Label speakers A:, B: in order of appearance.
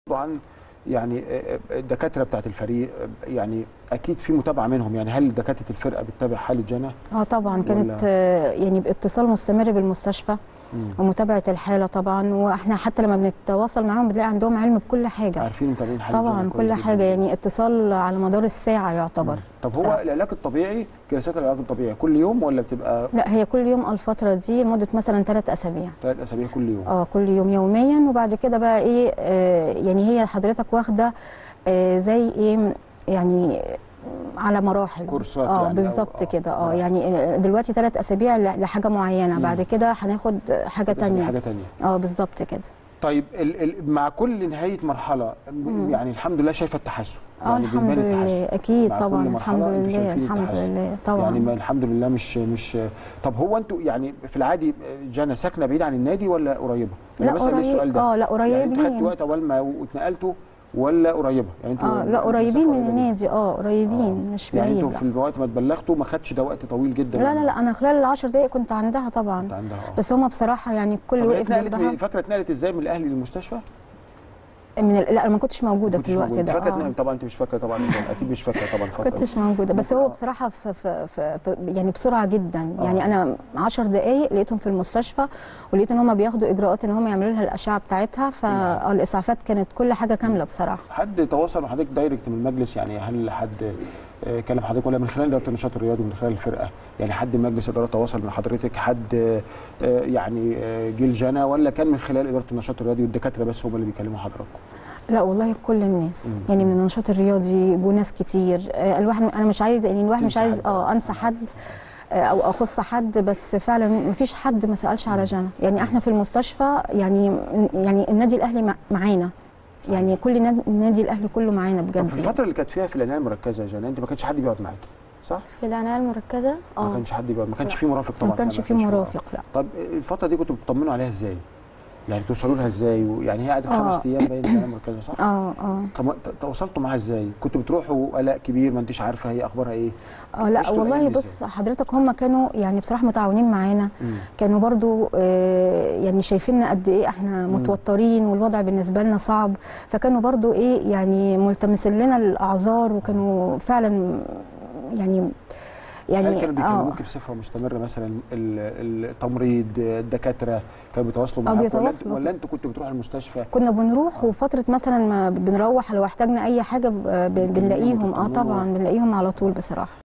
A: عن يعني الدكاتره بتاعت الفريق يعني اكيد في متابعه منهم يعني هل دكاتره الفرقه بتتابع حاله جنى
B: اه طبعا كانت
A: ولا-
B: آه، يعني باتصال مستمر بالمستشفى
A: مم.
B: ومتابعه الحاله طبعا واحنا حتى لما بنتواصل معاهم بنلاقي عندهم علم بكل حاجه
A: عارفين متابعين حاله
B: طبعا
A: جنى
B: كل
A: كويس جداً.
B: حاجه يعني اتصال على مدار الساعه يعتبر
A: طب هو
B: بصراحة.
A: العلاج الطبيعي جلسات العلاج الطبيعي كل يوم ولا بتبقى
B: لا هي كل يوم الفتره دي لمده مثلا ثلاث اسابيع
A: ثلاث اسابيع كل يوم
B: اه كل يوم يوميا وبعد كده بقى ايه آه يعني هي حضرتك واخده آه زي ايه يعني على مراحل
A: كورسات
B: اه
A: يعني أو-
B: بالظبط
A: آه،
B: كده اه
A: مراحل.
B: يعني آه، دلوقتي ثلاث اسابيع ل- لحاجه معينه
A: مم.
B: بعد كده هناخد حاجه
A: ثلاث أسابيع
B: تانية
A: حاجه ثانيه
B: اه بالظبط كده
A: طيب ال ال مع كل نهايه مرحله
B: مم.
A: يعني الحمد لله شايفه التحسن
B: اه
A: يعني
B: الحمد
A: بيبان
B: لله
A: التحسن.
B: اكيد
A: مع
B: طبعا
A: كل
B: الحمد
A: مرحلة أنتوا
B: لله
A: شايفين
B: الحمد
A: التحسن.
B: لله طبعا
A: يعني ما الحمد لله مش مش طب هو انتوا يعني في العادي جنى ساكنه بعيد عن النادي ولا قريبه؟
B: لا
A: أنا بسأل
B: قريب
A: السؤال ده
B: اه لا
A: يعني انتوا خدتوا
B: قريبين
A: وقت اول ما اتنقلتوا ولا قريبه؟ يعني انتوا
B: اه لا
A: مسافة
B: قريبين من
A: قريبة جدا.
B: النادي اه قريبين
A: آه.
B: مش
A: يعني
B: بعيد
A: انتوا
B: لا.
A: في الوقت ما اتبلغتوا ما خدش ده وقت طويل جدا
B: لا لا لا انا خلال العشر دقايق كنت عندها طبعا
A: انت عندها اه
B: بس هما بصراحه يعني الكل
A: طب هي
B: وقف
A: اتنقلت
B: جنبها
A: من- فاكره اتنقلت ازاي من الاهلي للمستشفى؟
B: من ال... لا انا ما كنتش موجوده
A: كنتش
B: في الوقت
A: موجودة.
B: ده
A: فاكره
B: آه.
A: اتنقلت- طبعا انت مش فاكره طبعا اكيد مش فاكره طبعا فتره
B: كنتش موجوده بس
A: ممكن
B: هو
A: آه.
B: بصراحه في في في في يعني بسرعه جدا
A: آه.
B: يعني انا 10 دقائق لقيتهم في المستشفى ولقيت ان هم بياخدوا اجراءات ان هم يعملوا لها الاشعه بتاعتها فالاسعافات كانت كل حاجه كامله بصراحه
A: حد تواصل مع حضرتك دايركت من المجلس يعني هل حد آه، كلم حضرتك ولا من خلال اداره النشاط الرياضي ومن خلال الفرقه يعني حد من مجلس اداره تواصل مع حضرتك حد آه، آه، يعني آه، جيل جنى ولا كان من خلال اداره النشاط الرياضي والدكاتره بس هم اللي بيكلموا حضراتكم
B: لا والله كل الناس
A: مم.
B: يعني من النشاط الرياضي جو ناس كتير آه، الواحد انا مش عايز يعني الواحد مش
A: تنسى
B: عايز
A: حد.
B: اه انسى حد آه، او اخص حد بس فعلا ما فيش حد ما سالش على جنى يعني احنا في المستشفى يعني يعني النادي الاهلي مع- معانا يعني كل ناد- النادي الاهلي كله معانا
A: طب
B: بجد
A: في
B: يعني.
A: الفتره اللي كانت فيها في العنايه المركزه يا جنى انت ما كانش حد بيقعد معاكي صح؟
C: في العنايه المركزه
A: ما
C: اه
A: كانش حد بيقعد ما كانش
C: لا.
A: في مرافق طبعا
B: ما كانش
A: لا،
B: في مرافق لا
A: طب الفتره دي كنتوا بتطمنوا عليها ازاي؟ يعني توصلوا لها ازاي؟ يعني هي قعدت
B: آه.
A: خمس ايام باين في العنايه المركزه صح؟
B: اه اه
A: طب ت- تواصلتوا معاها ازاي؟ كنتوا بتروحوا قلق كبير ما انتش عارفه هي اخبارها ايه؟
B: اه لا
A: عشتوا
B: والله
A: الأيام دي
B: بص حضرتك هم كانوا يعني بصراحه متعاونين معانا
A: مم.
B: كانوا برضو آه، يعني شايفيننا قد ايه احنا متوترين والوضع بالنسبه لنا صعب فكانوا برضو ايه يعني ملتمسين لنا الاعذار وكانوا فعلا يعني يعني
A: هل كانوا بيكلموك
B: اه
A: بصفه مستمره مثلا ال- التمريض الدكاتره كانوا بيتواصلوا
B: آه،
A: معاك ولا انت
B: بيتواصلوا.
A: ولا انتوا كنتوا بتروحوا المستشفى
B: كنا بنروح وفتره مثلا ما بنروح لو احتاجنا اي حاجه ب- ب- بنلاقيهم اه
A: وتطمنوا.
B: طبعا بنلاقيهم على طول بصراحه